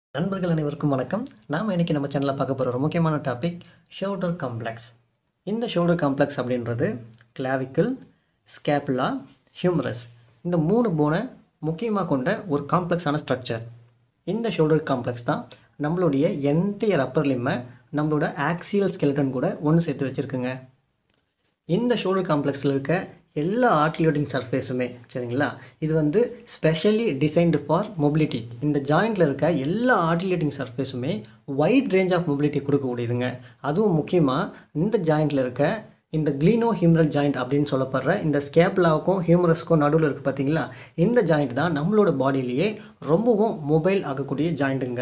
நண்பர்கள் அனைவருக்கும் வணக்கம் நாம் இன்றைக்கி நம்ம சேனலில் பார்க்க போகிற ஒரு முக்கியமான டாபிக் ஷோல்டர் காம்ப்ளெக்ஸ் இந்த ஷோல்டர் காம்ப்ளெக்ஸ் அப்படின்றது கிளாவிக்கல் ஸ்கேப்புலா ஹியூமரஸ் இந்த மூணு போனை முக்கியமாக கொண்ட ஒரு காம்ப்ளெக்ஸான ஸ்ட்ரக்சர் இந்த ஷோல்டர் காம்ப்ளெக்ஸ் தான் நம்மளுடைய என்டையர் அப்பர் லிம்மை நம்மளோட ஆக்சியல் ஸ்கெல்டன் கூட ஒன்று சேர்த்து வச்சுருக்குங்க இந்த ஷோல்டர் காம்ப்ளெக்ஸில் இருக்க எல்லா ஆர்டிலேட்டிங் சர்ஃபேஸுமே சரிங்களா இது வந்து ஸ்பெஷலி டிசைன்டு ஃபார் மொபிலிட்டி இந்த ஜாயிண்டில் இருக்க எல்லா ஆர்டிலேட்டிங் சர்ஃபேஸுமே வைட் ரேஞ்ச் ஆஃப் மொபிலிட்டி கொடுக்கக்கூடியதுங்க அதுவும் முக்கியமாக இந்த ஜாயிண்டில் இருக்க இந்த க்ளீனோ ஹியூமரல் ஜாயிண்ட் அப்படின்னு சொல்லப்படுற இந்த ஸ்கேப்லாவுக்கும் ஹியூமரஸ்க்கும் நடுவில் இருக்குது பார்த்தீங்களா இந்த ஜாயிண்ட் தான் நம்மளோட பாடியிலேயே ரொம்பவும் மொபைல் ஆகக்கூடிய ஜாயிண்ட்டுங்க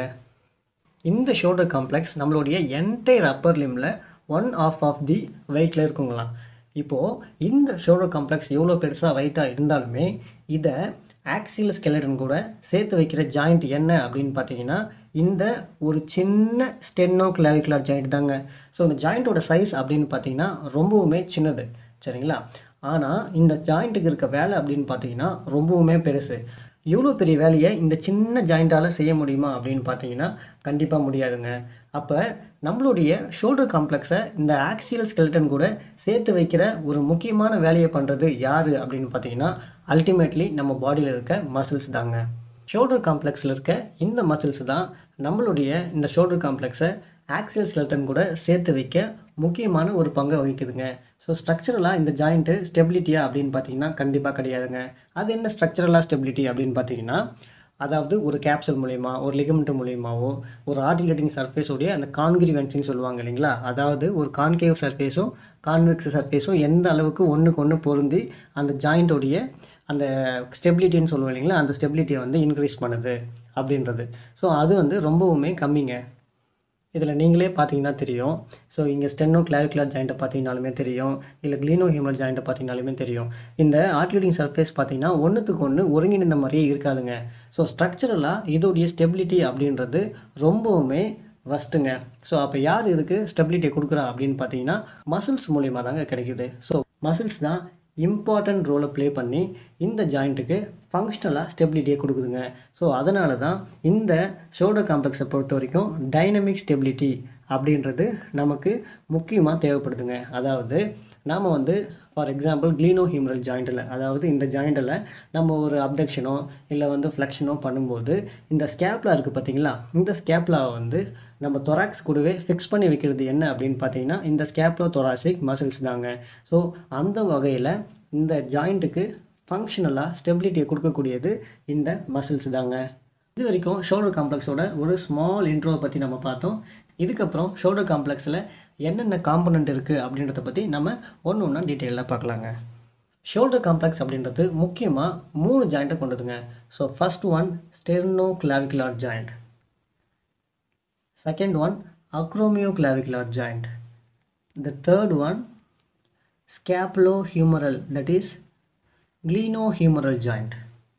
இந்த ஷோல்டர் காம்ப்ளெக்ஸ் நம்மளுடைய என்டையர் அப்பர் லிம்மில் ஒன் ஆஃப் ஆஃப் தி வெயிட்டில் இருக்குங்களாம் இப்போது இந்த ஷோல்டர் காம்ப்ளெக்ஸ் எவ்வளோ பெருசாக வெயிட்டாக இருந்தாலுமே இதை ஆக்சில் ஸ்கெலட்டன் கூட சேர்த்து வைக்கிற ஜாயிண்ட் என்ன அப்படின்னு பார்த்தீங்கன்னா இந்த ஒரு சின்ன ஸ்டென்னோ கிளாவிகுலர் ஜாயிண்ட் தாங்க ஸோ இந்த ஜாயிண்ட்டோட சைஸ் அப்படின்னு பார்த்தீங்கன்னா ரொம்பவுமே சின்னது சரிங்களா ஆனால் இந்த ஜாயிண்ட்டுக்கு இருக்க வேலை அப்படின்னு பார்த்தீங்கன்னா ரொம்பவுமே பெருசு இவ்வளோ பெரிய வேலையை இந்த சின்ன ஜாயிண்டால் செய்ய முடியுமா அப்படின்னு பார்த்தீங்கன்னா கண்டிப்பாக முடியாதுங்க அப்போ நம்மளுடைய ஷோல்டர் காம்ப்ளெக்ஸை இந்த ஆக்சியல் ஸ்கெல்டன் கூட சேர்த்து வைக்கிற ஒரு முக்கியமான வேலையை பண்ணுறது யார் அப்படின்னு பார்த்தீங்கன்னா அல்டிமேட்லி நம்ம பாடியில் இருக்க மசில்ஸ் தாங்க ஷோல்டர் காம்ப்ளெக்ஸில் இருக்க இந்த மசில்ஸ் தான் நம்மளுடைய இந்த ஷோல்டர் காம்ப்ளெக்ஸை ஆக்சியல் ஸ்கெல்டன் கூட சேர்த்து வைக்க முக்கியமான ஒரு பங்கை வகிக்குதுங்க ஸோ ஸ்ட்ரக்சரலாக இந்த ஜாயிண்ட்டு ஸ்டெபிலிட்டியா அப்படின்னு பார்த்தீங்கன்னா கண்டிப்பாக கிடையாதுங்க அது என்ன ஸ்ட்ரக்சரலாக ஸ்டெபிலிட்டி அப்படின்னு பார்த்தீங்கன்னா அதாவது ஒரு கேப்சல் மூலிமா ஒரு லிகமெண்ட் மூலியமாவோ ஒரு ஆர்டிலேட்டிங் சர்ஃபேஸோடைய அந்த கான்கிரிவென்சின்னு சொல்லுவாங்க இல்லைங்களா அதாவது ஒரு கான்கேவ் சர்ஃபேஸும் கான்வெக்ஸ் சர்ஃபேஸும் எந்த அளவுக்கு ஒன்றுக்கு ஒன்று பொருந்தி அந்த ஜாயிண்ட்டோடைய அந்த ஸ்டெபிலிட்டின்னு சொல்லுவோம் இல்லைங்களா அந்த ஸ்டெபிலிட்டியை வந்து இன்க்ரீஸ் பண்ணுது அப்படின்றது ஸோ அது வந்து ரொம்பவுமே கம்மிங்க இதில் நீங்களே பார்த்தீங்கன்னா தெரியும் ஸோ இங்கே ஸ்டென்னோ கிளாவிகுலர் ஜாயிண்ட்டை பார்த்தீங்கனாலுமே தெரியும் இல்லை க்ளீனோ ஹியூமரல் ஜாயிண்ட்டை பார்த்தீங்கனாலுமே தெரியும் இந்த ஆர்டிலேட்டிங் சர்ஃபேஸ் பார்த்தீங்கன்னா ஒன்றுத்துக்கு ஒன்று ஒருங்கிணைந்த மாதிரியே இருக்காதுங்க ஸோ ஸ்ட்ரக்சரலாக இதோடைய ஸ்டெபிலிட்டி அப்படின்றது ரொம்பவுமே ஃபஸ்ட்டுங்க ஸோ அப்போ யார் இதுக்கு ஸ்டெபிலிட்டியை கொடுக்குறா அப்படின்னு பார்த்தீங்கன்னா மசில்ஸ் மூலியமாக தாங்க கிடைக்குது ஸோ மசில்ஸ் தான் இம்பார்ட்டன்ட் ரோலை ப்ளே பண்ணி இந்த ஜாயிண்ட்டுக்கு ஃபங்க்ஷனலாக ஸ்டெபிலிட்டியை கொடுக்குதுங்க ஸோ அதனால தான் இந்த ஷோல்டர் காம்ப்ளெக்ஸை பொறுத்த வரைக்கும் டைனமிக் ஸ்டெபிலிட்டி அப்படின்றது நமக்கு முக்கியமாக தேவைப்படுதுங்க அதாவது நாம் வந்து ஃபார் எக்ஸாம்பிள் க்ளீனோ ஹியூமரல் ஜாயிண்டில் அதாவது இந்த ஜாயிண்டில் நம்ம ஒரு அப்டக்ஷனோ இல்லை வந்து ஃப்ளெக்ஷனோ பண்ணும்போது இந்த ஸ்கேப்லா இருக்குது பார்த்தீங்களா இந்த ஸ்கேப்லாவை வந்து நம்ம தொராக்ஸ் கூடவே ஃபிக்ஸ் பண்ணி வைக்கிறது என்ன அப்படின்னு பார்த்தீங்கன்னா இந்த ஸ்கேப்லோ தொராசிக் மசில்ஸ் தாங்க ஸோ அந்த வகையில் இந்த ஜாயிண்ட்டுக்கு ஃபங்க்ஷனலாக ஸ்டெபிலிட்டியை கொடுக்கக்கூடியது இந்த மசில்ஸ் தாங்க இது வரைக்கும் ஷோல்டர் காம்ப்ளெக்ஸோட ஒரு ஸ்மால் இன்ட்ரோவை பற்றி நம்ம பார்த்தோம் இதுக்கப்புறம் ஷோல்டர் காம்ப்ளெக்ஸில் என்னென்ன காம்பனண்ட் இருக்குது அப்படின்றத பற்றி நம்ம ஒன்று ஒன்றா டீட்டெயிலாக பார்க்கலாங்க ஷோல்டர் காம்ப்ளெக்ஸ் அப்படின்றது முக்கியமாக மூணு ஜாயிண்ட்டை கொண்டதுங்க so first one sternoclavicular joint second one acromioclavicular joint the third one scapulohumeral that is glenohumeral joint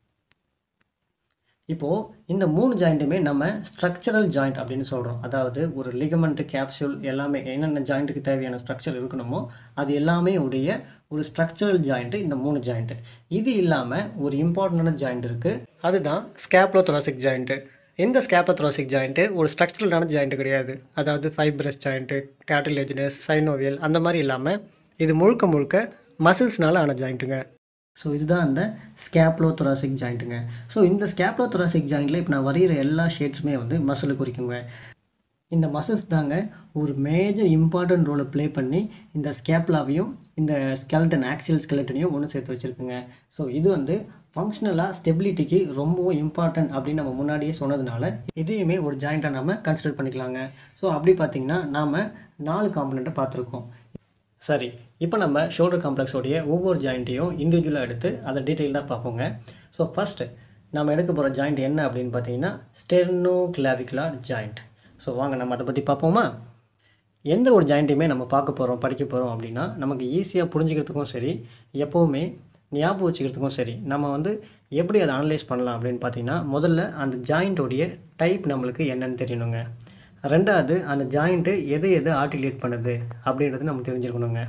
இப்போது இந்த மூணு ஜாயிண்ட்டுமே நம்ம ஸ்ட்ரக்சரல் ஜாயிண்ட் அப்படின்னு சொல்கிறோம் அதாவது ஒரு லிகமெண்ட் கேப்சூல் எல்லாமே என்னென்ன ஜாயிண்ட்டுக்கு தேவையான ஸ்ட்ரக்சர் இருக்கணுமோ அது எல்லாமே உடைய ஒரு ஸ்ட்ரக்சரல் ஜாயிண்ட்டு இந்த மூணு ஜாயிண்ட்டு இது இல்லாமல் ஒரு இம்பார்ட்டண்டான ஜாயிண்ட் இருக்குது அதுதான் ஸ்கேப்லோ தொராசிக் ஜாயிண்ட்டு இந்த ஸ்கேப்பத்ரோசிக் ஜாயிண்ட்டு ஒரு ஸ்ட்ரக்சரலான ஜாயிண்ட்டு கிடையாது அதாவது ஃபைப்ரஸ் ஜாயிண்ட்டு கேட்டிலேஜினஸ் சைனோவியல் அந்த மாதிரி இல்லாமல் இது முழுக்க முழுக்க மசில்ஸ்னால ஆன ஜாயிண்ட்டுங்க ஸோ இதுதான் அந்த ஸ்கேப்லோ தொராசிக் ஜாயிண்ட்டுங்க ஸோ இந்த ஸ்கேப்லோ தொராசிக் ஜாயிண்ட்டில் இப்போ நான் வரைகிற எல்லா ஷேட்ஸுமே வந்து மசில் குறிக்குங்க இந்த மசில்ஸ் தாங்க ஒரு மேஜர் இம்பார்ட்டன்ட் ரோலை ப்ளே பண்ணி இந்த ஸ்கேப்லாவையும் இந்த ஸ்கெல்டன் ஆக்சியல் ஸ்கெலட்டனையும் ஒன்று சேர்த்து வச்சுருக்குங்க ஸோ இது வந்து ஃபங்க்ஷனலாக ஸ்டெபிலிட்டிக்கு ரொம்பவும் இம்பார்ட்டன்ட் அப்படின்னு நம்ம முன்னாடியே சொன்னதுனால இதையுமே ஒரு ஜாயிண்ட்டாக நம்ம கன்சிடர் பண்ணிக்கலாங்க ஸோ அப்படி பார்த்திங்கன்னா நாம் நாலு காம்பனண்ட்டை பார்த்துருக்கோம் சரி இப்போ நம்ம ஷோல்டர் காம்ப்ளெக்ஸோடைய ஒவ்வொரு ஜாயிண்ட்டையும் இண்டிவிஜுவலாக எடுத்து அதை டீட்டெயில்டாக பார்ப்போங்க ஸோ ஃபஸ்ட்டு நம்ம எடுக்க போகிற ஜாயிண்ட் என்ன அப்படின்னு பார்த்தீங்கன்னா ஸ்டெர்னோ கிளாவிகுலார் ஜாயிண்ட் ஸோ வாங்க நம்ம அதை பற்றி பார்ப்போமா எந்த ஒரு ஜாயிண்ட்டையுமே நம்ம பார்க்க போகிறோம் படிக்க போகிறோம் அப்படின்னா நமக்கு ஈஸியாக புரிஞ்சுக்கிறதுக்கும் சரி எப்போவுமே ஞாபகம் வச்சுக்கிறதுக்கும் சரி நம்ம வந்து எப்படி அதை அனலைஸ் பண்ணலாம் அப்படின்னு பார்த்தீங்கன்னா முதல்ல அந்த ஜாயிண்ட்டோடைய டைப் நம்மளுக்கு என்னன்னு தெரியணுங்க ரெண்டாவது அந்த ஜாயிண்ட்டு எதை எதை ஆர்டிலேட் பண்ணுது அப்படின்றது நம்ம தெரிஞ்சுக்கணுங்க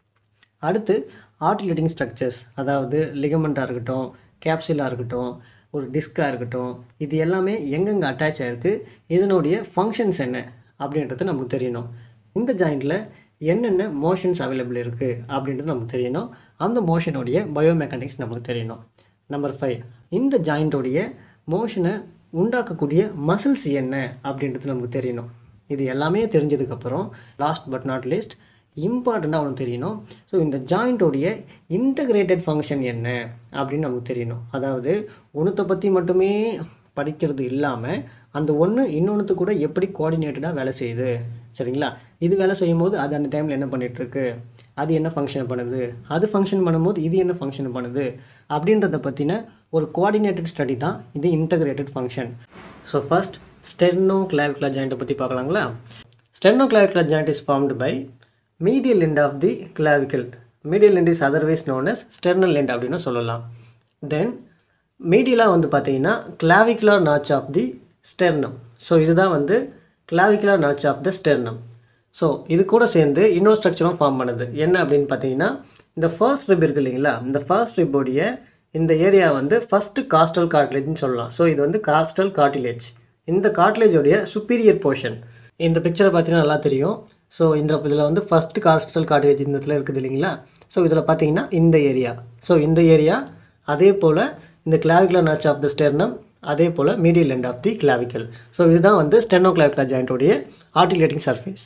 அடுத்து ஆர்டிலேட்டிங் ஸ்ட்ரக்சர்ஸ் அதாவது லிகமெண்ட்டாக இருக்கட்டும் கேப்சிலாக இருக்கட்டும் ஒரு டிஸ்காக இருக்கட்டும் இது எல்லாமே எங்கெங்கே அட்டாச் ஆகிருக்கு இதனுடைய ஃபங்க்ஷன்ஸ் என்ன அப்படின்றது நமக்கு தெரியணும் இந்த ஜாயிண்டில் என்னென்ன மோஷன்ஸ் அவைலபிள் இருக்குது அப்படின்றது நமக்கு தெரியணும் அந்த மோஷனுடைய பயோமெக்கானிக்ஸ் நமக்கு தெரியணும் நம்பர் ஃபைவ் இந்த ஜாயிண்ட்டோடைய மோஷனை உண்டாக்கக்கூடிய மசில்ஸ் என்ன அப்படின்றது நமக்கு தெரியணும் இது எல்லாமே தெரிஞ்சதுக்கப்புறம் லாஸ்ட் பட் நாட் லீஸ்ட் இம்பார்ட்டண்ட்டாக அவனுக்கு தெரியணும் ஸோ இந்த ஜாயிண்ட்டோடைய இன்டகிரேட்டட் ஃபங்க்ஷன் என்ன அப்படின்னு நமக்கு தெரியணும் அதாவது ஒன்றுத்தை பற்றி மட்டுமே படிக்கிறது இல்லாமல் அந்த ஒன்று இன்னொன்றுத்து கூட எப்படி கோஆர்டினேட்டடாக வேலை செய்யுது சரிங்களா இது வேலை செய்யும் போது அது அந்த டைமில் என்ன பண்ணிகிட்ருக்கு அது என்ன ஃபங்க்ஷன் பண்ணுது அது ஃபங்க்ஷன் பண்ணும்போது இது என்ன ஃபங்க்ஷன் பண்ணுது அப்படின்றத பற்றின ஒரு கோஆர்டினேட்டட் ஸ்டடி தான் இது integrated function so first sternoclavicular ஜாயிண்ட்டை பற்றி பார்க்கலாங்களா sternoclavicular joint is formed by medial end of the clavicle medial end is otherwise known as sternal end அப்படின்னு சொல்லலாம் தென் மீடியலாக வந்து பார்த்தீங்கன்னா clavicular notch of the sternum so இதுதான் வந்து clavicular notch of the sternum so இது கூட சேர்ந்து இன்னொரு ஸ்ட்ரக்சரும் ஃபார்ம் பண்ணுது என்ன அப்படின்னு பார்த்தீங்கன்னா இந்த ஃபர்ஸ்ட் ரிப் இருக்கு இல்லைங்களா இந்த ஃபர்ஸ்ட் ரிப்போடைய இந்த ஏரியா வந்து ஃபஸ்ட்டு காஸ்டல் கார்ட்லேஜ்னு சொல்லலாம் ஸோ இது வந்து காஸ்டல் கார்டிலேஜ் இந்த கார்ட்லேஜோடைய சுப்பீரியர் போர்ஷன் இந்த பிக்சரை பார்த்தீங்கன்னா நல்லா தெரியும் ஸோ இந்த இதில் வந்து ஃபஸ்ட்டு காஸ்டல் கார்டிலேஜ் இந்த இடத்துல இருக்குது இல்லைங்களா ஸோ இதில் பார்த்தீங்கன்னா இந்த ஏரியா ஸோ இந்த ஏரியா அதே போல் இந்த clavicular notch of the sternum அதே போல் medial end of the clavicle so இதுதான் வந்து ஸ்டெனோ கிளாவிகுலர் ஜாயிண்ட்டோடைய ஆர்டிகுலேட்டிங் சர்ஃபேஸ்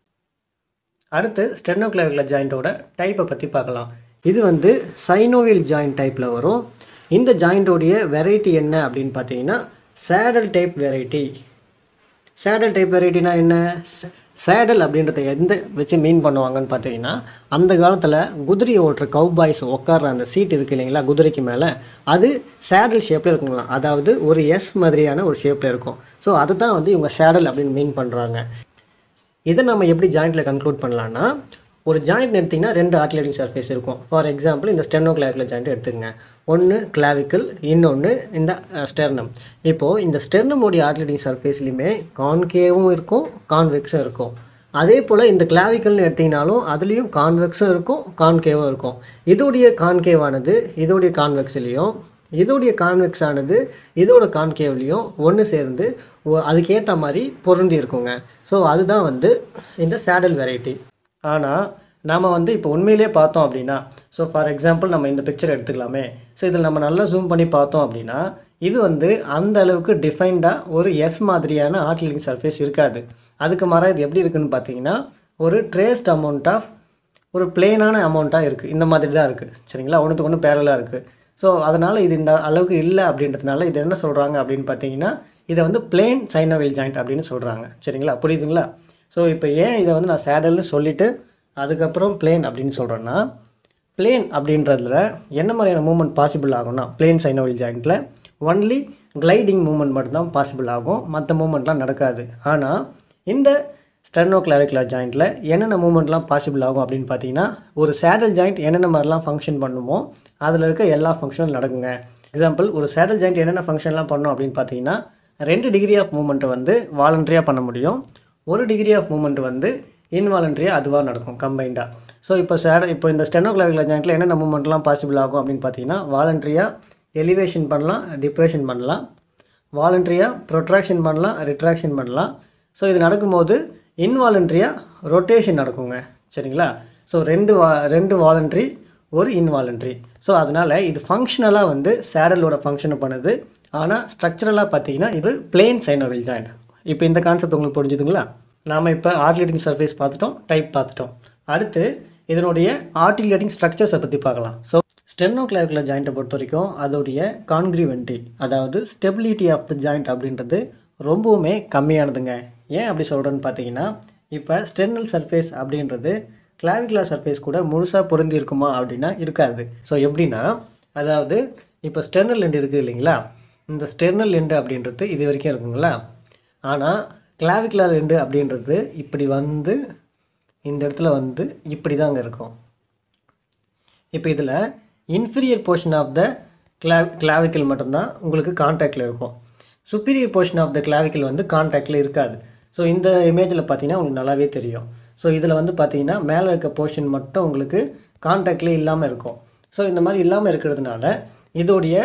அடுத்து ஸ்டெர்னோக்ளாவிகுலர் ஜாயிண்ட்டோட டைப்பை பற்றி பார்க்கலாம் இது வந்து சைனோவியல் ஜாயிண்ட் டைப்பில் வரும் இந்த ஜாயிண்ட்டோடைய வெரைட்டி என்ன அப்படின்னு பார்த்தீங்கன்னா saddle type variety saddle type வெரைட்டினா என்ன சேடல் அப்படின்றத எந்த வச்சு மீன் பண்ணுவாங்கன்னு பார்த்தீங்கன்னா அந்த காலத்தில் குதிரையை ஓட்டுற கவுபாய்ஸ் உட்கார்ற அந்த சீட் இருக்கு இல்லைங்களா குதிரைக்கு மேலே அது சேடல் ஷேப்பில் இருக்குங்களா அதாவது ஒரு எஸ் மாதிரியான ஒரு ஷேப்பில் இருக்கும் ஸோ அதுதான் வந்து இவங்க சேடல் அப்படின்னு மீன் பண்ணுறாங்க இதை நம்ம எப்படி ஜாயிண்ட்டில் கன்க்ளூட் பண்ணலாம்னா ஒரு ஜாயிண்ட் எடுத்திங்கன்னா ரெண்டு ஆர்டிலேட்டிங் சர்ஃபேஸ் இருக்கும் ஃபார் எக்ஸாம்பிள் இந்த ஸ்டெர்னோ கிளாவிகுலர் ஜாயிண்ட் எடுத்துக்கங்க ஒன்று கிளாவிக்கல் இன்னொன்று இந்த ஸ்டெர்னம் இப்போது இந்த ஸ்டெர்னமோடைய ஆர்டிலேட்டிங் சர்ஃபேஸ்லையுமே கான்கேவும் இருக்கும் கான்வெக்ஸும் இருக்கும் அதே போல் இந்த கிளாவிக்கல்னு எடுத்திங்கனாலும் அதுலேயும் கான்வெக்ஸும் இருக்கும் கான்கேவும் இருக்கும் இதோடைய கான்கேவானது இதோடைய கான்வெக்ஸ்லேயும் இதோடைய கான்வெக்ஸ் ஆனது இதோட கான்கேவ்லேயும் ஒன்று சேர்ந்து ஒ- அதுக்கேற்ற மாதிரி பொருந்தி இருக்குங்க ஸோ அதுதான் வந்து இந்த சேடல் வெரைட்டி ஆனால் நாம் வந்து இப்போ உண்மையிலேயே பார்த்தோம் அப்படின்னா ஸோ ஃபார் எக்ஸாம்பிள் நம்ம இந்த பிக்சர் எடுத்துக்கலாமே ஸோ இதில் நம்ம நல்லா ஜூம் பண்ணி பார்த்தோம் அப்படின்னா இது வந்து அந்த அளவுக்கு டிஃபைன்டாக ஒரு எஸ் மாதிரியான ஆர்டிலிங் சர்ஃபேஸ் இருக்காது அதுக்கு மாறாக இது எப்படி இருக்குன்னு பார்த்தீங்கன்னா ஒரு ட்ரேஸ்ட் அமௌண்ட் ஆஃப் ஒரு பிளெயினான அமௌண்ட்டாக இருக்குது இந்த மாதிரி தான் இருக்குது சரிங்களா ஒன்றுத்துக்கு ஒன்று பேரலாக இருக்குது ஸோ அதனால் இது இந்த அளவுக்கு இல்லை அப்படின்றதுனால இது என்ன சொல்கிறாங்க அப்படின்னு பார்த்தீங்கன்னா இதை வந்து பிளேன் சைனோவில் ஜாயிண்ட் அப்படின்னு சொல்கிறாங்க சரிங்களா புரியுதுங்களா ஸோ இப்போ ஏன் இதை வந்து நான் சேடல்னு சொல்லிவிட்டு அதுக்கப்புறம் பிளேன் அப்படின்னு சொல்கிறேன்னா பிளேன் அப்படின்றதுல என்ன மாதிரியான மூவ்மெண்ட் பாசிபிள் ஆகும்னா பிளேன் சைனோவில் ஜாயிண்ட்டில் ஒன்லி கிளைடிங் மூவ்மெண்ட் மட்டும்தான் பாசிபிள் ஆகும் மற்ற மூவ்மெண்ட்லாம் நடக்காது ஆனால் இந்த ஸ்டெர்னோ கிளாவிகுலர் ஜாயிண்ட்டில் என்னென்ன மூவ்மெண்ட்லாம் பாசிபிள் ஆகும் அப்படின்னு பார்த்தீங்கன்னா ஒரு சேடல் ஜாயிண்ட் என்னென்ன மாதிரிலாம் ஃபங்க்ஷன் பண்ணுமோ அதில் இருக்க எல்லா ஃபங்க்ஷனும் நடக்குங்க எக்ஸாம்பிள் ஒரு சேடல் ஜாயிண்ட் என்னென்ன ஃபங்க்ஷன்லாம் பண்ணும் அப்படின்னு பார்த்தீங்கன்னா ரெண்டு டிகிரி ஆஃப் மூவ்மெண்ட்டை வந்து வாலண்டரியாக பண்ண முடியும் ஒரு டிகிரி ஆஃப் மூவ்மெண்ட் வந்து இன்வாலண்டரியாக அதுவாக நடக்கும் கம்பைண்டாக ஸோ இப்போ சேட இப்போ இந்த ஸ்டெனோகிளாவிகுலர் ஜாயிண்ட்டில் என்னென்ன மூவ்மெண்ட்லாம் பாசிபிள் ஆகும் அப்படின்னு பார்த்தீங்கன்னா வாலண்டரியாக எலிவேஷன் பண்ணலாம் டிப்ரெஷன் பண்ணலாம் வாலண்டரியாக ப்ரொட்ராக்ஷன் பண்ணலாம் ரிட்ராக்ஷன் பண்ணலாம் ஸோ இது நடக்கும்போது இன்வாலண்ட்ரியாக ரொட்டேஷன் நடக்குங்க சரிங்களா ஸோ ரெண்டு வா ரெண்டு வாலண்ட்ரி ஒரு இன்வாலண்ட்ரி ஸோ அதனால் இது ஃபங்க்ஷனலாக வந்து சேடலோட ஃபங்க்ஷனை பண்ணுது ஆனால் ஸ்ட்ரக்சரலாக பார்த்தீங்கன்னா இது பிளேன் சைனோவில் ஜாயிண்ட் இப்போ இந்த கான்செப்ட் உங்களுக்கு புரிஞ்சுதுங்களா நாம் இப்போ ஆர்டிலேட்டிங் சர்ஃபேஸ் பார்த்துட்டோம் டைப் பார்த்துட்டோம் அடுத்து இதனுடைய ஆர்டிலேட்டிங் ஸ்ட்ரக்சர்ஸை பற்றி பார்க்கலாம் ஸோ ஸ்டெர்னோ கிளாவிகுலர் ஜாயிண்ட்டை பொறுத்த வரைக்கும் அதோடைய கான்கிரிவென்டி அதாவது ஸ்டெபிலிட்டி ஆஃப் த ஜாயிண்ட் அப்படின்றது ரொம்பவுமே கம்மியானதுங்க ஏன் அப்படி சொல்கிறேன்னு பார்த்தீங்கன்னா இப்போ ஸ்டெர்னல் சர்ஃபேஸ் அப்படின்றது கிளாவிகுலர் சர்ஃபேஸ் கூட முழுசாக பொருந்தி இருக்குமா அப்படின்னா இருக்காது ஸோ எப்படின்னா அதாவது இப்போ ஸ்டெர்னல் எண்டு இருக்குது இல்லைங்களா இந்த ஸ்டெர்னல் எண்டு அப்படின்றது இது வரைக்கும் இருக்குங்களா ஆனால் கிளாவிகுலர் எண்டு அப்படின்றது இப்படி வந்து இந்த இடத்துல வந்து இப்படி தாங்க இருக்கும் இப்போ இதில் இன்ஃபீரியர் போர்ஷன் ஆஃப் த கிளா கிளாவிக்கல் மட்டும்தான் உங்களுக்கு கான்டாக்டில் இருக்கும் superior portion of the clavicle வந்து கான்டாக்டில் இருக்காது ஸோ இந்த இமேஜில் பார்த்தீங்கன்னா உங்களுக்கு நல்லாவே தெரியும் ஸோ இதில் வந்து பார்த்தீங்கன்னா மேலே இருக்க போர்ஷன் மட்டும் உங்களுக்கு கான்டாக்ட்லேயே இல்லாமல் இருக்கும் ஸோ இந்த மாதிரி இல்லாமல் இருக்கிறதுனால இதோடைய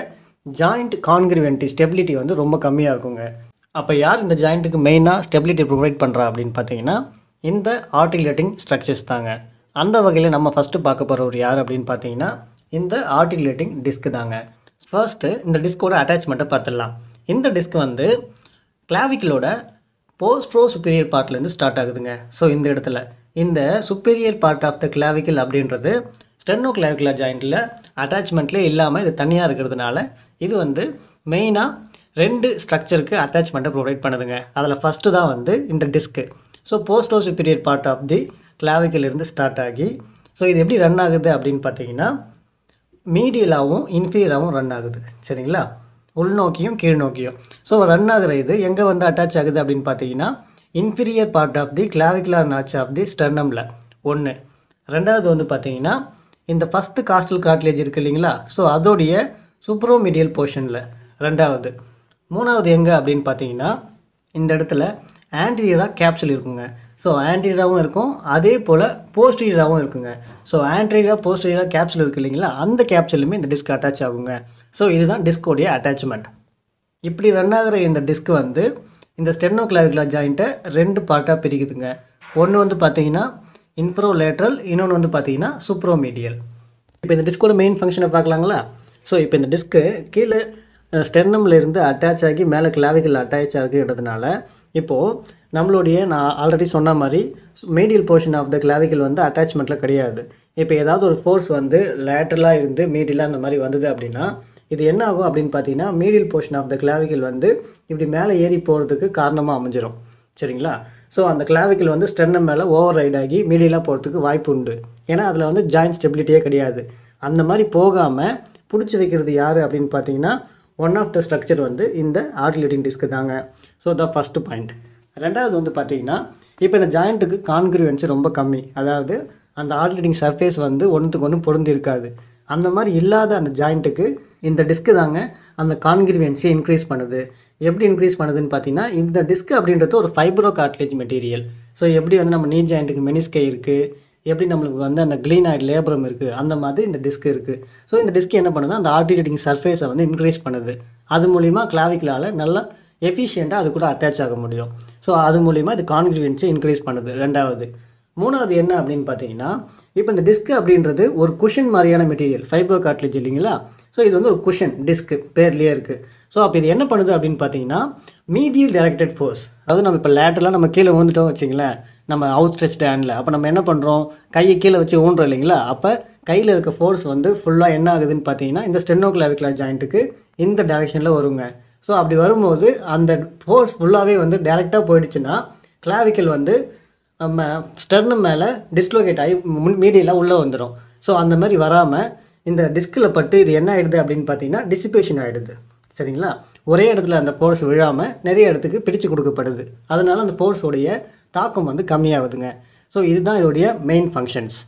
ஜாயிண்ட் கான்கிரிவென்டி ஸ்டெபிலிட்டி வந்து ரொம்ப கம்மியாக இருக்குங்க அப்போ யார் இந்த ஜாயிண்ட்டுக்கு மெயினாக ஸ்டெபிலிட்டி ப்ரொவைட் பண்ணுறா அப்படின்னு பார்த்தீங்கன்னா இந்த ஆர்டிகுலேட்டிங் ஸ்ட்ரக்சர்ஸ் தாங்க அந்த வகையில் நம்ம ஃபஸ்ட்டு பார்க்க போகிறவர் யார் அப்படின்னு பார்த்தீங்கன்னா இந்த ஆர்டிகுலேட்டிங் டிஸ்க் தாங்க ஃபர்ஸ்ட்டு இந்த டிஸ்கோட அட்டாச்மெண்ட்டை பார்த்துடலாம் இந்த டிஸ்க் வந்து கிளாவிக்கலோட போஸ்ட்ரோ சுப்பீரியர் பார்ட்லேருந்து ஸ்டார்ட் ஆகுதுங்க ஸோ இந்த இடத்துல இந்த superior part of the clavicle அப்படின்றது ஸ்டெனோ கிளாவிகுலர் ஜாயிண்ட்டில் அட்டாச்மெண்ட்லேயே இல்லாமல் இது தனியாக இருக்கிறதுனால இது வந்து மெயினாக ரெண்டு ஸ்ட்ரக்சருக்கு அட்டாச்மெண்ட்டை ப்ரொவைட் பண்ணுதுங்க அதில் ஃபஸ்ட்டு தான் வந்து இந்த disc so posterosuperior part of the clavicle இருந்து ஸ்டார்ட் ஆகி ஸோ இது எப்படி ரன் ஆகுது அப்படின்னு பார்த்தீங்கன்னா மீடியலாகவும் இன்ஃபீரியராகவும் ரன் ஆகுது சரிங்களா உள்நோக்கியும் கீழ்நோக்கியும் ஸோ ரன் ஆகிற இது எங்கே வந்து அட்டாச் ஆகுது அப்படின்னு பார்த்தீங்கன்னா inferior part of the clavicular notch of the ஸ்டெர்னமில் ஒன்று ரெண்டாவது வந்து பார்த்தீங்கன்னா இந்த ஃபஸ்ட்டு காஸ்டல் கார்ட்லேஜ் இருக்குது இல்லைங்களா ஸோ அதோடைய சூப்பரோமீடியல் போர்ஷனில் ரெண்டாவது மூணாவது எங்கே அப்படின்னு பார்த்தீங்கன்னா இந்த இடத்துல ஆன்டீரியராக கேப்சூல் இருக்குங்க ஸோ ஆன்டீரியராகவும் இருக்கும் அதே போல் போஸ்டீரியராகவும் இருக்குங்க ஸோ ஆன்டீரியராக போஸ்டீரியராக கேப்சூல் இருக்குது இல்லைங்களா அந்த கேப்சூலுமே இந்த டிஸ்க் அட்டாச் ஆகுங்க ஸோ இதுதான் டிஸ்கோடைய அட்டாச்மெண்ட் இப்படி ரன் ஆகிற இந்த டிஸ்க் வந்து இந்த ஸ்டெனோ கிளாவிகுலர் ஜாயிண்ட்டை ரெண்டு பார்ட்டாக பிரிக்குதுங்க ஒன்று வந்து பார்த்தீங்கன்னா இன்ஃப்ரோ லேட்ரல் இன்னொன்று வந்து பார்த்தீங்கன்னா சூப்ரோமீடியல் இப்போ இந்த டிஸ்கோட மெயின் ஃபங்க்ஷனை பார்க்கலாங்களா ஸோ இப்போ இந்த டிஸ்க்கு கீழே ஸ்டெர்னமில் இருந்து அட்டாச் ஆகி மேலே கிளாவிக்கல் அட்டாச் ஆகின்றதுனால இப்போது நம்மளுடைய நான் ஆல்ரெடி சொன்ன மாதிரி medial portion of the clavicle வந்து அட்டாச்மெண்ட்டில் கிடையாது இப்போ ஏதாவது ஒரு ஃபோர்ஸ் வந்து லேட்டரலாக இருந்து மீடியலாக அந்த மாதிரி வந்தது அப்படின்னா இது என்ன ஆகும் அப்படின்னு பார்த்தீங்கன்னா medial portion of the clavicle வந்து இப்படி மேலே ஏறி போகிறதுக்கு காரணமாக அமைஞ்சிரும் சரிங்களா ஸோ அந்த கிளாவிக்கல் வந்து ஸ்டெர்னம் மேலே ஓவர் ரைட் ஆகி மீடியலாக போகிறதுக்கு வாய்ப்பு உண்டு ஏன்னா அதில் வந்து ஜாயின்ட் ஸ்டெபிலிட்டியே கிடையாது அந்த மாதிரி போகாமல் பிடிச்சி வைக்கிறது யார் அப்படின்னு பார்த்தீங்கன்னா ஒன் ஆஃப் த ஸ்ட்ரக்சர் வந்து இந்த ஆர்டிலேட்டிங் டிஸ்க் தாங்க ஸோ த ஃபஸ்ட்டு பாயிண்ட் ரெண்டாவது வந்து பார்த்தீங்கன்னா இப்போ இந்த ஜாயிண்ட்டுக்கு கான்கிரிவன்சி ரொம்ப கம்மி அதாவது அந்த ஆர்டிலேட்டிங் சர்ஃபேஸ் வந்து ஒன்றுத்துக்கு ஒன்று பொருந்தி இருக்காது அந்த மாதிரி இல்லாத அந்த ஜாயிண்ட்டுக்கு இந்த டிஸ்க்கு தாங்க அந்த கான்கிரிவன்சியை இன்க்ரீஸ் பண்ணுது எப்படி இன்க்ரீஸ் பண்ணுதுன்னு பார்த்தீங்கன்னா இந்த டிஸ்க் அப்படின்றது ஒரு ஃபைப்ரோ கார்ட்லேஜ் மெட்டீரியல் ஸோ எப்படி வந்து நம்ம நீ ஜாயிண்ட்டுக்கு மெனிஸ்கை இருக்குது எப்படி நம்மளுக்கு வந்து அந்த க்ளீனாய்டு லேபரம் இருக்குது அந்த மாதிரி இந்த டிஸ்க் இருக்குது ஸோ இந்த டிஸ்க் என்ன பண்ணுது அந்த ஆர்டிலேட்டிங் சர்ஃபேஸை வந்து இன்க்ரீஸ் பண்ணுது அது மூலிமா கிளாவிக்கலால் நல்லா எஃபிஷியண்ட்டாக அது கூட அட்டாச் ஆக முடியும் ஸோ அது மூலிமா இது கான்கிரிவன்ஸை இன்க்ரீஸ் பண்ணுது ரெண்டாவது மூணாவது என்ன அப்படின்னு பார்த்தீங்கன்னா இப்போ இந்த டிஸ்க் அப்படின்றது ஒரு குஷன் மாதிரியான மெட்டீரியல் ஃபைப்ரோ கார்ட்லேஜ் இல்லைங்களா ஸோ இது வந்து ஒரு குஷன் டிஸ்க் பேர்லேயே இருக்குது ஸோ அப்போ இது என்ன பண்ணுது அப்படின்னு பார்த்தீங்கன்னா மீடியல் டைரக்டட் ஃபோர்ஸ் அதாவது நம்ம இப்போ லேட்டரெலாம் நம்ம கீழே விழுந்துட்டோம் வச்சிங்களேன் நம்ம அவுட் ஸ்ட்ரெச் ஹேண்டில் அப்போ நம்ம என்ன பண்ணுறோம் கையை கீழே வச்சு ஊன்றோம் இல்லைங்களா அப்போ கையில் இருக்க ஃபோர்ஸ் வந்து ஃபுல்லாக என்ன ஆகுதுன்னு பார்த்தீங்கன்னா இந்த ஸ்டெனோ கிளாவிகுலர் ஜாயிண்ட்டுக்கு இந்த டைரெக்ஷனில் வருங்க ஸோ அப்படி வரும்போது அந்த ஃபோர்ஸ் ஃபுல்லாகவே வந்து டேரெக்டாக போயிடுச்சுன்னா கிளாவிக்கல் வந்து நம்ம ஸ்டெர்னம் மேலே டிஸ்லோகேட் ஆகி முன் மீடியெல்லாம் உள்ளே வந்துடும் ஸோ அந்த மாதிரி வராமல் இந்த டிஸ்கில் பட்டு இது என்ன ஆகிடுது அப்படின்னு பார்த்தீங்கன்னா டிசிபேஷன் ஆகிடுது சரிங்களா ஒரே இடத்துல அந்த ஃபோர்ஸ் விழாமல் நிறைய இடத்துக்கு பிரித்து கொடுக்கப்படுது அதனால அந்த ஃபோர்ஸோடைய தாக்கம் வந்து கம்மியாகுதுங்க ஸோ இதுதான் இதோடைய மெயின் ஃபங்க்ஷன்ஸ்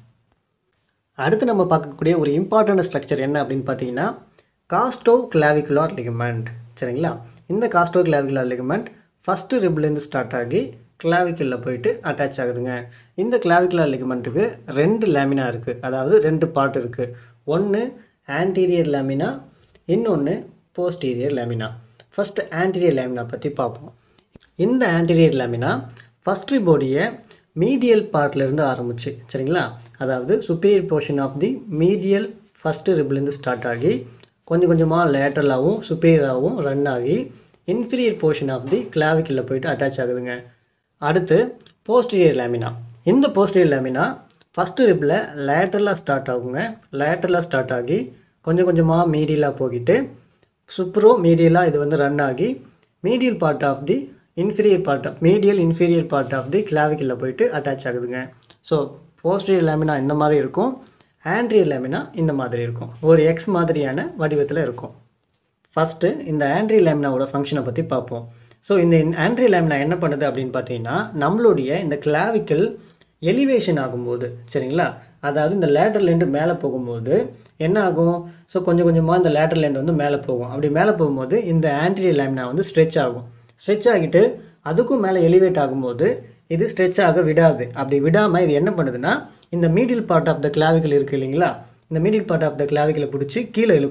அடுத்து நம்ம பார்க்கக்கூடிய ஒரு இம்பார்ட்டன்ட் ஸ்ட்ரக்சர் என்ன அப்படின்னு பார்த்தீங்கன்னா காஸ்டோ கிளாவிகுலார் லிகமெண்ட் சரிங்களா இந்த காஸ்டோ கிளாவிகுலார் லிகமெண்ட் ஃபஸ்ட்டு ரிப்லேருந்து ஸ்டார்ட் ஆகி கிளாவிக்கலில் போயிட்டு அட்டாச் ஆகுதுங்க இந்த கிளாவிகுலார் லிகமெண்ட்டுக்கு ரெண்டு லேமினா இருக்குது அதாவது ரெண்டு பார்ட் இருக்குது ஒன்று ஆன்டீரியர் லேமினா இன்னொன்று posterior lamina first anterior lamina பற்றி பார்ப்போம் இந்த ஆன்டீரியர் லேமினா ஃபஸ்ட் ரிபோடியை மீடியல் பார்ட்லேருந்து ஆரம்பிச்சு சரிங்களா அதாவது superior portion of the medial first ரிப்லேருந்து ஸ்டார்ட் ஆகி கொஞ்சம் கொஞ்சமாக லேட்டரலாகவும் சுப்பீரியராகவும் ரன் ஆகி இன்ஃபீரியர் போர்ஷன் ஆஃப் தி கிளாவிக்கில் போயிட்டு அட்டாச் ஆகுதுங்க அடுத்து போஸ்டீரியர் லேமினா இந்த போஸ்டீரியர் லேமினா ஃபஸ்ட்டு ரிப்பில் லேட்டரலாக ஸ்டார்ட் ஆகுங்க லேட்டரலாக ஸ்டார்ட் ஆகி கொஞ்சம் கொஞ்சமாக மீடியலாக போகிட்டு சுப்ரோ மீடியலாக இது வந்து ரன் ஆகி medial part of the inferior part of medial inferior part of the கிளாவிக்கில் போயிட்டு அட்டாச் ஆகுதுங்க ஸோ போஸ்டீரியர் லேமினா இந்த மாதிரி இருக்கும் ஆண்ட்ரியர் லேமினா இந்த மாதிரி இருக்கும் ஒரு எக்ஸ் மாதிரியான வடிவத்தில் இருக்கும் ஃபஸ்ட்டு இந்த ஆண்ட்ரி லேமினாவோட ஃபங்க்ஷனை பற்றி பார்ப்போம் ஸோ இந்த ஆண்ட்ரி லேமினா என்ன பண்ணுது அப்படின்னு பார்த்தீங்கன்னா நம்மளுடைய இந்த கிளாவிக்கல் எலிவேஷன் ஆகும்போது சரிங்களா அதாவது இந்த லேட்டர்லேருந்து மேலே போகும்போது என்ன ஆகும் ஸோ கொஞ்சம் கொஞ்சமாக இந்த லேட்டர்லேருந்து வந்து மேலே போகும் அப்படி மேலே போகும்போது இந்த ஆன்டீரியர் லேமினா வந்து ஸ்ட்ரெச் ஆகும் ஸ்ட்ரெச் ஆகிட்டு அதுக்கும் மேலே எலிவேட் ஆகும்போது இது ஸ்ட்ரெச் ஆக விடாது அப்படி விடாமல் இது என்ன பண்ணுதுன்னா இந்த medial part of the clavicle இருக்குது இல்லைங்களா இந்த மீடியல் பார்ட் ஆஃப் த கிளாவிக்கலை பிடிச்சி கீழே இழுக்கும்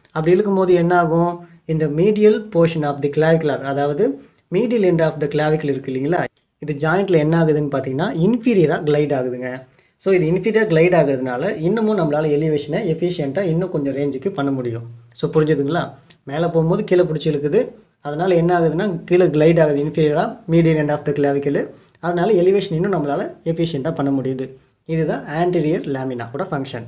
அப்படி இருக்கும்போது என்ன ஆகும் இந்த medial portion of the clavicular அதாவது medial end of the clavicle இருக்கு இல்லைங்களா இது ஜாயிண்ட்டில் என்ன ஆகுதுன்னு பார்த்தீங்கன்னா இன்ஃபீரியராக கிளைட் ஆகுதுங்க ஸோ இது இன்ஃபீரியர் கிளைட் ஆகுறதுனால இன்னமும் நம்மளால் எலிவேஷனை எஃபிஷியண்ட்டாக இன்னும் கொஞ்சம் ரேஞ்சுக்கு பண்ண முடியும் ஸோ புரிஞ்சுதுங்களா மேலே போகும்போது கீழே பிடிச்சி இழுக்குது அதனால் என்ன ஆகுதுன்னா கீழே கிளைட் ஆகுது இன்ஃபீரியராக medial end of the clavicle அதனால் எலிவேஷன் இன்னும் நம்மளால் எஃபிஷியண்ட்டாக பண்ண முடியுது இதுதான் ஆன்டீரியர் லேமினாவோட ஃபங்க்ஷன்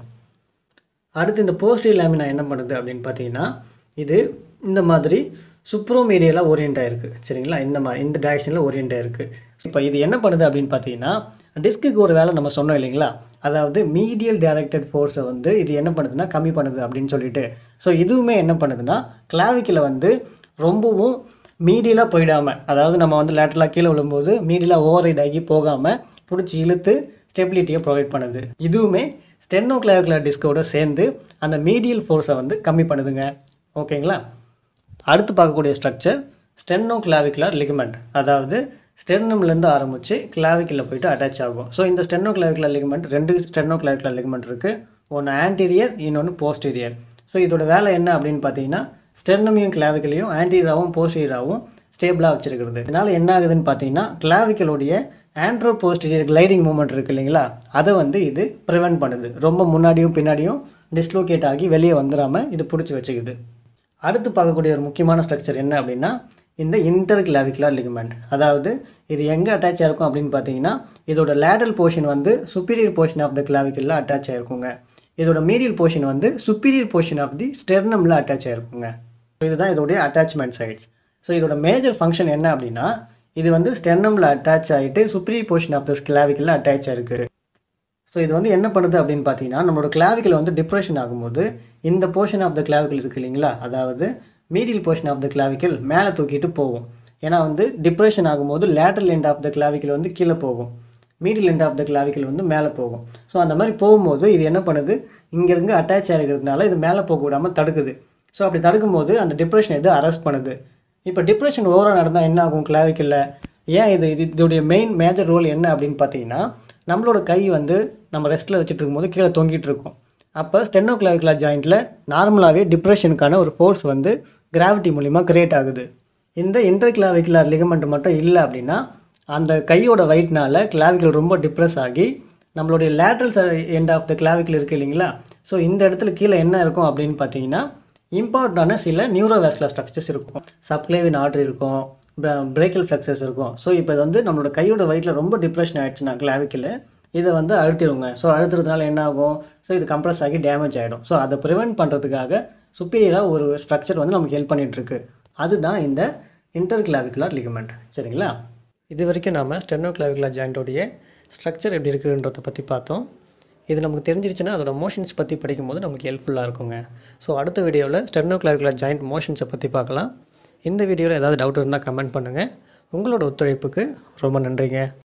அடுத்து இந்த போஸ்டீரியர் லேமினா என்ன பண்ணுது அப்படின்னு பார்த்தீங்கன்னா இது இந்த மாதிரி சுப்ரோமீடியலாக ஓரியன்ட் ஆயிருக்கு சரிங்களா இந்த மாதிரி இந்த டைரக்ஷனில் ஓரியன்ட் ஆயிருக்கு இப்போ இது என்ன பண்ணுது அப்படின்னு பார்த்தீங்கன்னா டிஸ்க்குக்கு ஒரு வேலை நம்ம சொன்னோம் இல்லைங்களா அதாவது மீடியல் டைரக்டட் ஃபோர்ஸை வந்து இது என்ன பண்ணுதுன்னா கம்மி பண்ணுது அப்படின்னு சொல்லிட்டு ஸோ இதுவுமே என்ன பண்ணுதுன்னா கிளாவிக்கில் வந்து ரொம்பவும் மீடியலாக போயிடாமல் அதாவது நம்ம வந்து லேட்டலாக கீழே விழும்போது மீடியலாக ஓவர் ரைட் ஆகி போகாமல் பிடிச்சி இழுத்து ஸ்டெபிலிட்டியை ப்ரொவைட் பண்ணுது இதுவுமே ஸ்டென்னோ கிளாவிகுலர் டிஸ்கோட சேர்ந்து அந்த மீடியல் ஃபோர்ஸை வந்து கம்மி பண்ணுதுங்க ஓகேங்களா அடுத்து பார்க்கக்கூடிய ஸ்ட்ரக்சர் ஸ்டென்னோ கிளாவிகுலர் லிகமெண்ட் அதாவது ஸ்டெர்னம்லேருந்து ஆரம்பித்து கிளாவிக்கில் போயிட்டு அட்டாச் ஆகும் ஸோ இந்த ஸ்டென்னோ கிளாவிகுலர் லிகமெண்ட் ரெண்டு ஸ்டென்னோ கிளாவிகுலர் லிகமெண்ட் இருக்குது ஒன்று ஆன்டீரியர் இன்னொன்று போஸ்டீரியர் ஸோ இதோட வேலை என்ன அப்படின்னு பார்த்தீங்கன்னா ஸ்டெர்னமையும் கிளாவிக்கலையும் ஆன்டீரியராகவும் போஸ்டீரியராகவும் ஸ்டேபிளாக வச்சிருக்கிறது இதனால் என்ன ஆகுதுன்னு பார்த்தீங்கன்னா கிளாவிக்கலுடைய ஆண்ட்ரோ போஸ்டீரியர் கிளைடிங் மூமெண்ட் இருக்குது இல்லைங்களா அதை வந்து இது ப்ரிவென்ட் பண்ணுது ரொம்ப முன்னாடியும் பின்னாடியும் டிஸ்லோகேட் ஆகி வெளியே வந்துடாமல் இது பிடிச்சி வச்சுக்குது அடுத்து பார்க்கக்கூடிய ஒரு முக்கியமான ஸ்ட்ரக்சர் என்ன அப்படின்னா இந்த இன்டர் கிளாவிகுலர் லிகமெண்ட் அதாவது இது எங்கே அட்டாச் ஆயிருக்கும் அப்படின்னு பார்த்தீங்கன்னா இதோட லேடல் போர்ஷன் வந்து சுப்பீரியர் போர்ஷன் ஆஃப் த கிளாவிக்கலில் அட்டாச் ஆயிருக்குங்க இதோட மீடியல் போர்ஷன் வந்து சுப்பீரியர் போர்ஷன் ஆஃப் தி ஸ்டெர்னமில் அட்டாச் ஆயிருக்குங்க ஸோ இதுதான் இதோடைய அட்டாச்மெண்ட் சைட்ஸ் ஸோ இதோட மேஜர் ஃபங்க்ஷன் என்ன அப்படின்னா இது வந்து ஸ்டெர்னமில் அட்டாச் ஆகிட்டு சுப்பீரியர் போர்ஷன் ஆஃப் த கிளாவிக்கலில் அட்டாச் ஆயிருக்கு ஸோ இது வந்து என்ன பண்ணுது அப்படின்னு பார்த்தீங்கன்னா நம்மளோட கிளாவிக்கல் வந்து டிப்ரெஷன் ஆகும்போது இந்த போர்ஷன் ஆஃப் த கிளாவிக்கல் இருக்குது இல்லைங்களா அதாவது medial portion of the clavicle மேலே தூக்கிட்டு போகும் ஏன்னா வந்து டிப்ரெஷன் ஆகும்போது lateral end of the clavicle வந்து கீழே போகும் medial end of the clavicle வந்து மேலே போகும் ஸோ அந்த மாதிரி போகும்போது இது என்ன பண்ணுது இங்கேருந்து அட்டாச் ஆகிருக்கிறதுனால இது மேலே போக விடாமல் தடுக்குது ஸோ அப்படி தடுக்கும்போது அந்த டிப்ரெஷன் இது அரெஸ்ட் பண்ணுது இப்போ டிப்ரெஷன் ஓவராக நடந்தால் என்ன ஆகும் கிளாவிக்கலில் ஏன் இது இது இதோடைய மெயின் மேஜர் ரோல் என்ன அப்படின்னு பார்த்தீங்கன்னா நம்மளோட கை வந்து நம்ம ரெஸ்ட்டில் வச்சுட்டு இருக்கும்போது கீழே தொங்கிட்டு இருக்கும் அப்போ ஸ்டென்னோ கிளாவிகுலர் ஜாயிண்ட்டில் நார்மலாகவே டிப்ரெஷனுக்கான ஒரு ஃபோர்ஸ் வந்து கிராவிட்டி மூலிமா கிரியேட் ஆகுது இந்த இன்டர் கிளாவிகுலர் லிகமெண்ட் மட்டும் இல்லை அப்படின்னா அந்த கையோட வெயிட்னால கிளாவிக்கல் ரொம்ப டிப்ரெஸ் ஆகி நம்மளுடைய lateral end of the clavicle இருக்குது இல்லைங்களா ஸோ இந்த இடத்துல கீழே என்ன இருக்கும் அப்படின்னு பார்த்தீங்கன்னா இம்பார்ட்டண்டான சில நியூரோவேஸ்குலர் ஸ்ட்ரக்சர்ஸ் இருக்கும் சப்க்ளேவின் ஆர்டர் இருக்கும் பிரேக்கல் ஃப்ளெக்சஸ் இருக்கும் ஸோ இப்போ இது வந்து நம்மளோட கையோட வெயிட்டில் ரொம்ப டிப்ரெஷன் ஆயிடுச்சுன்னா கிளாவிக்கில் இதை வந்து அழுத்திடுங்க ஸோ அழுத்துறதுனால என்ன ஆகும் ஸோ இது கம்ப்ரஸ் ஆகி டேமேஜ் ஆகிடும் ஸோ அதை ப்ரிவெண்ட் பண்ணுறதுக்காக சுப்பீரியராக ஒரு ஸ்ட்ரக்சர் வந்து நமக்கு ஹெல்ப் பண்ணிகிட்ருக்கு அதுதான் இந்த இன்டர் கிளாவிகுலர் லிகமெண்ட் சரிங்களா இது வரைக்கும் நாம் ஸ்டெனோ கிளாவிகுலர் ஜாயிண்ட்டோடைய ஸ்ட்ரக்சர் எப்படி இருக்குன்றதை பற்றி பார்த்தோம் இது நமக்கு தெரிஞ்சிருச்சுன்னா அதோட மோஷன்ஸ் பற்றி படிக்கும்போது நமக்கு ஹெல்ப்ஃபுல்லாக இருக்குங்க ஸோ அடுத்த வீடியோவில் ஸ்டெனோ கிளாவிகுலர் ஜாயிண்ட் மோஷன்ஸை பற்றி பார்க்கலாம் இந்த வீடியோவில் ஏதாவது டவுட் இருந்தால் கமெண்ட் பண்ணுங்கள் உங்களோட ஒத்துழைப்புக்கு ரொம்ப நன்றிங்க